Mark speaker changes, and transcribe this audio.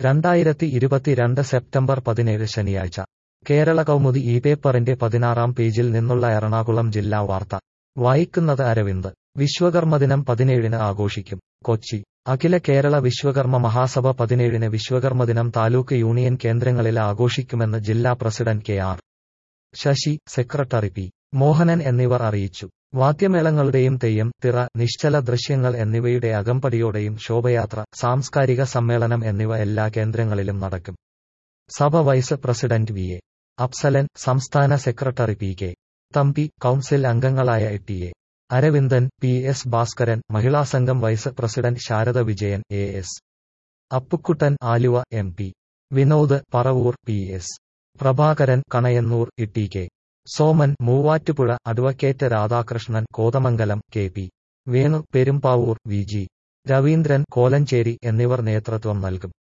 Speaker 1: രണ്ടായിരത്തി ഇരുപത്തിരണ്ട് സെപ്റ്റംബർ പതിനേഴ് ശനിയാഴ്ച കേരള കൗമുദി ഈ പേപ്പറിന്റെ പതിനാറാം പേജിൽ നിന്നുള്ള എറണാകുളം ജില്ലാ വാർത്ത വായിക്കുന്നത് അരവിന്ദ് വിശ്വകർമ്മദിനം പതിനേഴിന് ആഘോഷിക്കും കൊച്ചി അഖില കേരള വിശ്വകർമ്മ മഹാസഭ പതിനേഴിന് വിശ്വകർമ്മദിനം താലൂക്ക് യൂണിയൻ കേന്ദ്രങ്ങളിൽ ആഘോഷിക്കുമെന്ന് ജില്ലാ president K R Sasi secretary P Mohanan എന്നിവർ അറിയിച്ചു വാദ്യമേളങ്ങളുടെയും തെയ്യം തിറ നിശ്ചല ദൃശ്യങ്ങൾ എന്നിവയുടെ അകമ്പടിയോടെയും ശോഭയാത്ര സാംസ്കാരിക സമ്മേളനം എന്നിവ എല്ലാ കേന്ദ്രങ്ങളിലും നടക്കും സഭ vice president V A Afsalan സംസ്ഥാന secretary P K Thampi council അംഗങ്ങളായ T A Aravindan P S Bhaskaran മഹിളാസംഘം vice president Sarada Vijayan A S Appukuttan Aluva M P Vinod Paravur P S Prabhakaran Kanayannur E K Soman Muvattupuzha advocate Radhakrishnan Kothamangalam K P Venu Perumbavoor V G Raveendran Kolenchery എന്നിവർ നേതൃത്വം നൽകും